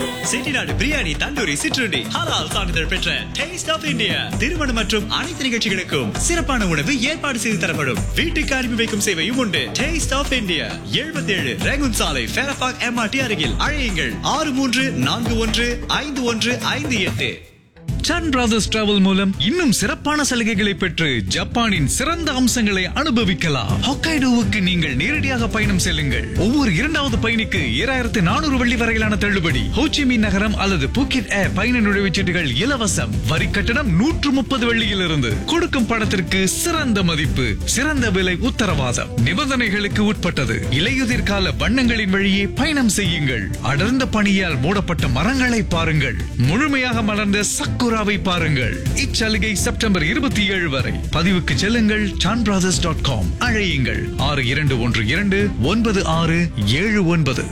செட்டிநாடு பிரியாணி தந்தூரி சிற்றுண்டி ஹலால் சான்றிதழ் பெற்ற டேஸ்ட் ஆஃப் இந்தியா திருமணம் மற்றும் அனைத்து நிகழ்ச்சிகளுக்கும் சிறப்பான உணவு ஏற்பாடு செய்து தரப்படும் வீட்டுக்கு அனுப்பி வைக்கும் சேவையும் உண்டு டேஸ்ட் ஆஃப் இந்தியா எழுபத்தி ஏழு ரேகுன் சாலை ஃபேரபாக் எம்ஆர்டி அருகில் அழையுங்கள் ஆறு மூன்று நான்கு ஒன்று ஐந்து ஒன்று ஐந்து எட்டு சன் பிரதர்ஸ் டிராவல் மூலம் இன்னும் சிறப்பான சலுகைகளை பெற்று ஜப்பானின் சிறந்த அம்சங்களை அனுபவிக்கலாம் ஹொக்கைடோவுக்கு நீங்கள் நேரடியாக பயணம் செல்லுங்கள் ஒவ்வொரு இரண்டாவது பயணிக்கு ஏழாயிரத்து நானூறு வெள்ளி வரையிலான தள்ளுபடி ஹோச்சிமின் நகரம் அல்லது பூக்கிட் ஏர் பயண நுழைவுச்சீட்டுகள் இலவசம் வரி கட்டணம் நூற்று முப்பது வெள்ளியிலிருந்து கொடுக்கும் பணத்திற்கு சிறந்த மதிப்பு சிறந்த விலை உத்தரவாதம் நிபந்தனைகளுக்கு உட்பட்டது இலையுதிர் கால வண்ணங்களின் வழியே பயணம் செய்யுங்கள் அடர்ந்த பனியால் மூடப்பட்ட மரங்களை பாருங்கள் முழுமையாக மலர்ந்த சக்குராவை பாருங்கள் இச்சலுகை செப்டம்பர் இருபத்தி ஏழு வரை பதிவுக்கு செல்லுங்கள் சான் பிரதர்ஸ் டாட் காம் அழையுங்கள் ஆறு இரண்டு ஒன்று இரண்டு ஒன்பது ஆறு ஏழு ஒன்பது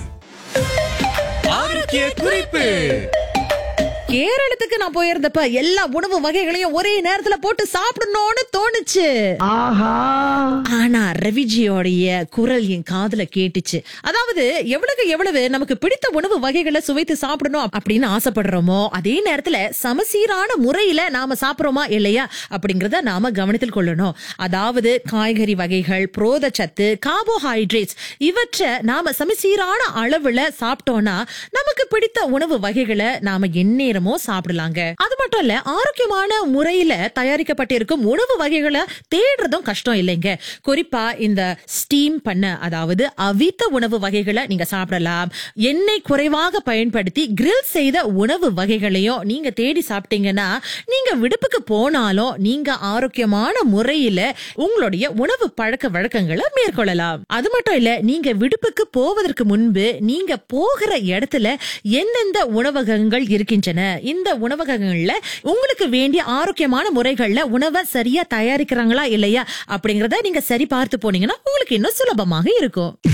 ஆரோக்கிய குறிப்பு கேரளத்துக்கு நான் போயிருந்தப்ப எல்லா உணவு வகைகளையும் ஒரே நேரத்துல போட்டு சாப்பிடணும்னு தோணுச்சு ஆனா ரவிஜியோடைய குரல் என் காதுல கேட்டுச்சு அதாவது எவ்வளவு எவ்வளவு நமக்கு பிடித்த உணவு வகைகளை சுவைத்து சாப்பிடணும் அப்படின்னு ஆசைப்படுறோமோ அதே நேரத்துல சமசீரான முறையில நாம சாப்பிடுறோமா இல்லையா அப்படிங்கறத நாம கவனத்தில் கொள்ளணும் அதாவது காய்கறி வகைகள் புரோதச்சத்து கார்போஹைட்ரேட்ஸ் இவற்றை நாம சமசீரான அளவுல சாப்பிட்டோம்னா நமக்கு பிடித்த உணவு வகைகளை நாம எந்நேரமோ சாப்பிடலாங்க அது மட்டும் இல்ல ஆரோக்கியமான முறையில தயாரிக்கப்பட்டிருக்கும் உணவு வகைகளை தேடுறதும் கஷ்டம் இல்லைங்க குறிப்பா இந்த ஸ்டீம் பண்ண அதாவது அவித்த உணவு வகைகளை நீங்க சாப்பிடலாம் எண்ணெய் குறைவாக பயன்படுத்தி கிரில் செய்த உணவு வகைகளையும் நீங்க தேடி சாப்பிட்டீங்கன்னா நீங்க விடுப்புக்கு போனாலும் நீங்க ஆரோக்கியமான முறையில உங்களுடைய உணவு பழக்க வழக்கங்களை மேற்கொள்ளலாம் அது மட்டும் இல்ல நீங்க விடுப்புக்கு போவதற்கு முன்பு நீங்க போகிற இடத்துல எந்தெந்த உணவகங்கள் இருக்கின்றன இந்த உணவகங்கள்ல உங்களுக்கு வேண்டிய ஆரோக்கியமான முறைகள்ல உணவை சரியா தயாரிக்கிறாங்களா இல்லையா அப்படிங்கறத நீங்க சரி பார்த்து போனீங்கன்னா உங்களுக்கு இன்னும் சுலபமாக இருக்கும்